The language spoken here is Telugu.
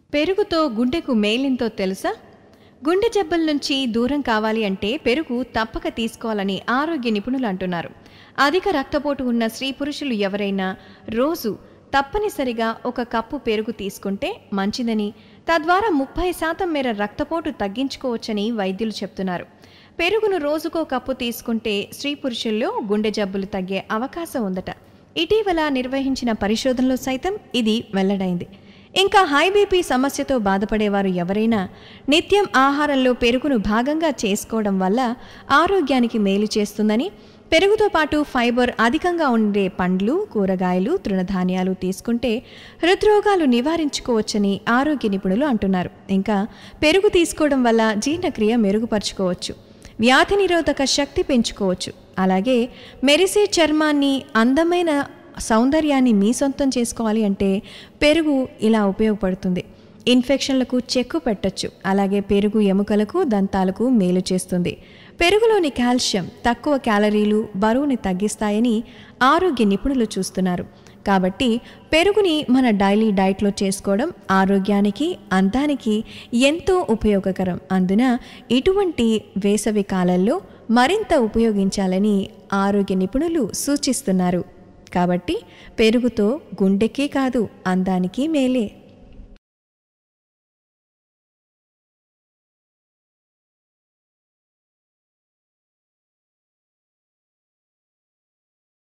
పెరుగుతో గుండెకు మేలింతో తెలుసా గుండె జబ్బల నుంచి దూరం కావాలి అంటే పెరుగు తప్పక తీసుకోవాలని ఆరోగ్య నిపుణులు అంటున్నారు అధిక రక్తపోటు ఉన్న స్త్రీ పురుషులు ఎవరైనా రోజు తప్పనిసరిగా ఒక కప్పు పెరుగు తీసుకుంటే మంచిదని తద్వారా ముప్పై శాతం మేర రక్తపోటు తగ్గించుకోవచ్చని వైద్యులు చెప్తున్నారు పెరుగును రోజుకో కప్పు తీసుకుంటే స్త్రీ పురుషుల్లో గుండె జబ్బులు తగ్గే అవకాశం ఉందట ఇటీవల నిర్వహించిన పరిశోధనలో సైతం ఇది వెల్లడైంది ఇంకా హై బీపీ సమస్యతో బాధపడేవారు ఎవరైనా నిత్యం ఆహారంలో పెరుగును భాగంగా చేసుకోవడం వల్ల ఆరోగ్యానికి మేలు చేస్తుందని పెరుగుతో పాటు ఫైబర్ అధికంగా ఉండే పండ్లు కూరగాయలు తృణధాన్యాలు తీసుకుంటే హృద్రోగాలు నివారించుకోవచ్చని ఆరోగ్య నిపుణులు అంటున్నారు ఇంకా పెరుగు తీసుకోవడం వల్ల జీర్ణక్రియ మెరుగుపరుచుకోవచ్చు వ్యాధి నిరోధక శక్తి పెంచుకోవచ్చు అలాగే మెరిసే చర్మాన్ని అందమైన సౌందర్యాన్ని మీ సొంతం చేసుకోవాలి అంటే పెరుగు ఇలా ఉపయోగపడుతుంది ఇన్ఫెక్షన్లకు చెక్కు పెట్టొచ్చు అలాగే పెరుగు ఎముకలకు దంతాలకు మేలు చేస్తుంది పెరుగులోని కాల్షియం తక్కువ క్యాలరీలు బరువుని తగ్గిస్తాయని ఆరోగ్య నిపుణులు చూస్తున్నారు కాబట్టి పెరుగుని మన డైలీ డైట్లో చేసుకోవడం ఆరోగ్యానికి అందానికి ఎంతో ఉపయోగకరం అందున ఇటువంటి వేసవి కాలంలో మరింత ఉపయోగించాలని ఆరోగ్య నిపుణులు సూచిస్తున్నారు కాబట్టి పెరుగుతో గుండెకే కాదు అందానికి మేలే